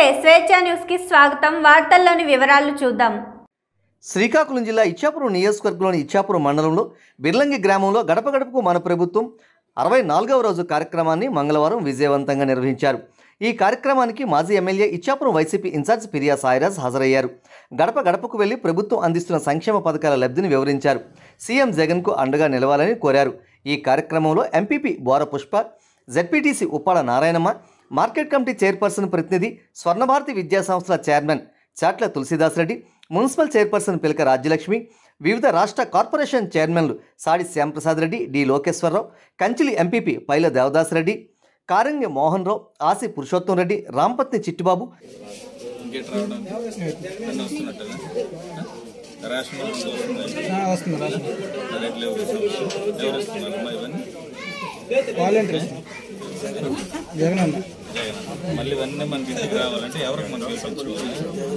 నమస్తే స్వేచ్ఛ న్యూస్ కి స్వాగతం వార్తల్లోని వివరాలు చూద్దాం శ్రీకాకుళం జిల్లా ఇచ్చాపురం నియోజకవర్గంలోని ఇచ్చాపురం మండలంలో బిర్లంగి గ్రామంలో గడప గడపకు మన ప్రభుత్వం అరవై నాలుగవ రోజు కార్యక్రమాన్ని మంగళవారం విజయవంతంగా నిర్వహించారు ఈ కార్యక్రమానికి మాజీ MLA Ichchapuram YCP incharge Piriya Sairaj హాజరయ్యారు గడప గడపకు వెళ్లి ప్రభుత్వం అందిస్తున్న సంక్షేమ పథకాల లబ్ధిని వివరించారు సీఎం జగన్కు అండగా నిలవాలని కోరారు ఈ కార్యక్రమంలో MPP Bora Pushpa ZPTC Uppada Narayanamma market committee chairperson ప్రతినిధి స్వర్ణభారతి విద్యా సంస్థల chairman Chatla Tulasidas Reddy municipal chairperson Pilaka Rajyalakshmi వివిధ రాష్ట్ర కార్పొరేషన్ చైర్మన్లు Sadi Shyamprasad Reddy D Lokeswararao Kanchili MPP Paila Devadas Reddy Karangi Mohan Rao Asi Purushottam Reddy Rampatni Chittubabu gate రావడం అన్నీ వస్తున్నట్టుగా రేషన్ కూడా వస్తుంది వస్తుంది రాష్ట్రం రేట్ లేవు ఎవరు వస్తున్నారు అమ్మా ఇవన్నీ వాలంటీర్ జగన్ అన్న జగన్ మళ్ళీ ఇవన్నీ మనకి ఇంటికి రావాలంటే ఎవరికి మనం గెలిపించుకోవాలి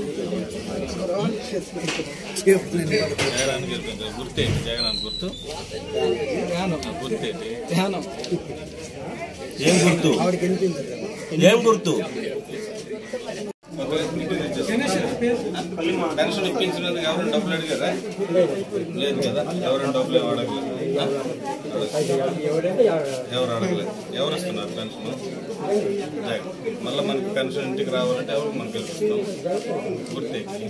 జగన్ గెలిపించాలి గుర్తు ఏంటి జగన్ అని గుర్తు ధ్యానం ఆ గుర్తు ఏంటి ధ్యానం ఏం గుర్తు ఆవిడకి వినిపించదు ఏం గుర్తు పెన్షన్ ఇప్పించినందుకు ఎవరైనా డబ్బులు అడిగారా లేదు కదా ఎవరైనా డబ్బులు ఏమి అడగలేదు ఆ? ఎవరు అడగలేదు ఎవరు ఇస్తున్నారు పెన్షన్ జగన్ మళ్ళీ మనకి పెన్షన్ ఇంటికి రావాలంటే ఎవరికి మనం గెలిపిస్తాం గుర్తేకి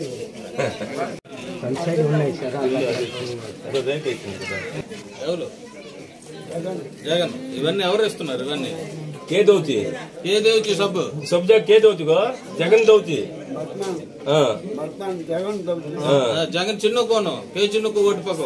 ఎవరు జగన్ ఇవన్నీ ఎవరు ఇస్తున్నారు ఇవన్నీ కే దౌతి ఏ దేవచ్చు సబ్బు सब जगह के दौती को जगन दौती हाँ ఆ, జగన్ చిన్న కోను కే చిన్నకు ఓటు పక్కో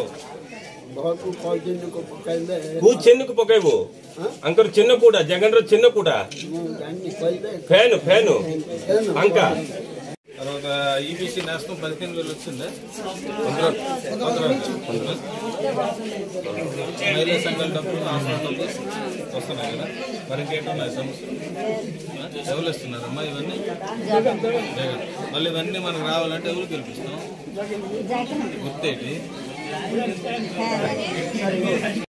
ಕೂ ಚೆನ್ನಕು ಪೊಕೈವು ಅಂಕರ್ ಚಿನ್ನ ಕೂಡ ಜಗನ್ರ ಚಿನ್ನ ಕೂಡ ಫ್ಯಾನು ಫ್ಯಾನು ಅಂಕ తర్వాత ఈబీసీ నేషనల్ పదిహేను వేలు వచ్చిందా వందల వందల మహిళా సంఘాల డబ్బులు ఆసరా డబ్బులు వస్తున్నాయి కదా మరి ఇంకేంటున్నాయి సమస్యలు ఆ? ఎవరు ఇస్తున్నారు అమ్మా ఇవన్నీ జగన్ మళ్ళీ ఇవన్నీ మనకు రావాలంటే ఎవరు గెలిపిస్తాం గుర్తేటి